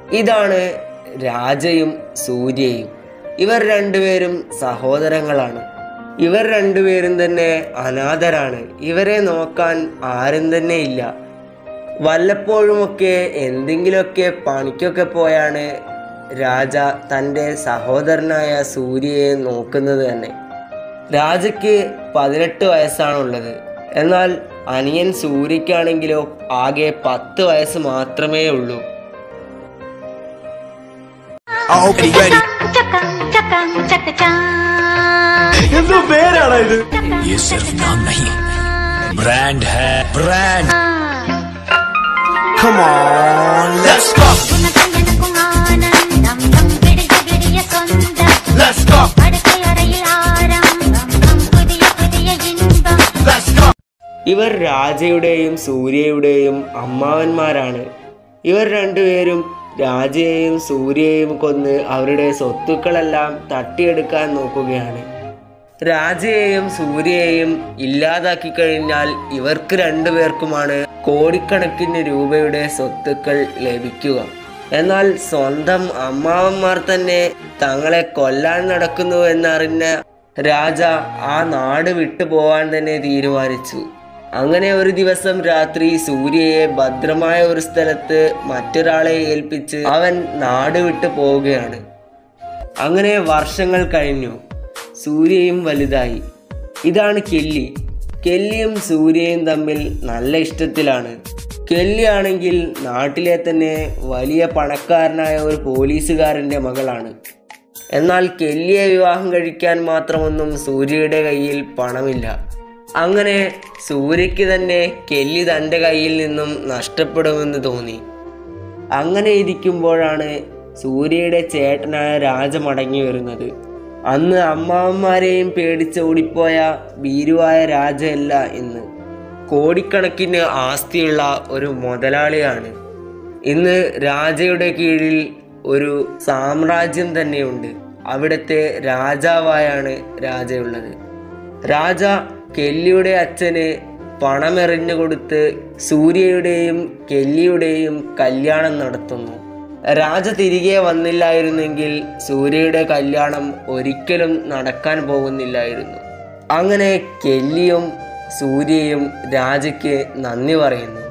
ഇതാണ് രാജയും സൂര്യയും ഇവർ രണ്ടുപേരും സഹോദരങ്ങളാണ് ഇവർ രണ്ടുപേരും തന്നെ അനാഥരാണ് ഇവരെ നോക്കാൻ ആരും തന്നെ ഇല്ല വല്ലപ്പോഴുമൊക്കെ എന്തെങ്കിലുമൊക്കെ പണിക്കൊക്കെ പോയാണ് രാജ തൻ്റെ സഹോദരനായ സൂര്യയെ നോക്കുന്നത് തന്നെ രാജയ്ക്ക് പതിനെട്ട് വയസ്സാണുള്ളത് എന്നാൽ അനിയൻ സൂര്യക്കാണെങ്കിലോ ആകെ പത്ത് വയസ്സ് മാത്രമേ ഉള്ളൂ Already ready. എന്തോ പേരാണ് ഇത് ये सिर्फ नाम नहीं ब्रांड है brand Come on, let's go. Let's go. Let's go. ഇവർ രാജയുടെയും സൂര്യയുടെയും അമ്മാവന്മാരാണ് ഇവർ രണ്ടുപേരും രാജയെയും സൂര്യയെയും കൊന്ന് അവരുടെ സ്വത്തുക്കളെല്ലാം തട്ടിയെടുക്കാൻ നോക്കുകയാണ് രാജയെയും സൂര്യയെയും ഇല്ലാതാക്കി കഴിഞ്ഞാൽ ഇവർക്ക് രണ്ടുപേർക്കുമാണ് കോടിക്കണക്കിന് രൂപയുടെ സ്വത്തുക്കൾ ലഭിക്കുക എന്നാൽ സ്വന്തം അമ്മാവന്മാർ തന്നെ തങ്ങളെ കൊല്ലാൻ നടക്കുന്നു എന്നറിഞ്ഞ രാജ ആ നാട് വിട്ടു പോവാൻ തന്നെ തീരുമാനിച്ചു അങ്ങനെ ഒരു ദിവസം രാത്രി സൂര്യയെ ഭദ്രമായ ഒരു സ്ഥലത്ത് മറ്റൊരാളെ ഏൽപ്പിച്ച് അവൻ നാട് വിട്ടു പോവുകയാണ് അങ്ങനെ വർഷങ്ങൾ കഴിഞ്ഞു സൂര്യയും വലുതായി ഇതാണ് കെല്ലി കെല്ലിയും സൂര്യയും തമ്മിൽ നല്ല ഇഷ്ടത്തിലാണ് കെല്ലി ആണെങ്കിൽ നാട്ടിലെ തന്നെ വലിയ പണക്കാരനായ ഒരു പോലീസുകാരൻ്റെ മകളാണ് എന്നാൽ കെല്ലിയെ വിവാഹം കഴിക്കാൻ മാത്രമൊന്നും സൂര്യയുടെ കയ്യിൽ പണമില്ല അങ്ങനെ സൂര്യയ്ക്ക് തന്നെ കെല്ലി തൻ്റെ കയ്യിൽ നിന്നും നഷ്ടപ്പെടുമെന്ന് തോന്നി അങ്ങനെ ഇരിക്കുമ്പോഴാണ് സൂര്യയുടെ ചേട്ടനായ രാജ മടങ്ങി വരുന്നത് അന്ന് അമ്മാവന്മാരെയും പേടിച്ച് ഓടിപ്പോയ ഭീരുവായ രാജയല്ല ഇന്ന് കോടിക്കണക്കിന് ആസ്തിയുള്ള ഒരു മുതലാളിയാണ് ഇന്ന് രാജയുടെ കീഴിൽ ഒരു സാമ്രാജ്യം തന്നെയുണ്ട് അവിടുത്തെ രാജാവായാണ് രാജയുള്ളത് രാജ കെല്ലിയുടെ അച്ഛന് പണമെറിഞ്ഞു കൊടുത്ത് സൂര്യയുടെയും കെല്ലിയുടെയും കല്യാണം നടത്തുന്നു രാജ തിരികെ വന്നില്ലായിരുന്നെങ്കിൽ സൂര്യയുടെ കല്യാണം ഒരിക്കലും നടക്കാൻ പോകുന്നില്ലായിരുന്നു അങ്ങനെ കെല്ലിയും സൂര്യയും രാജയ്ക്ക് നന്ദി പറയുന്നു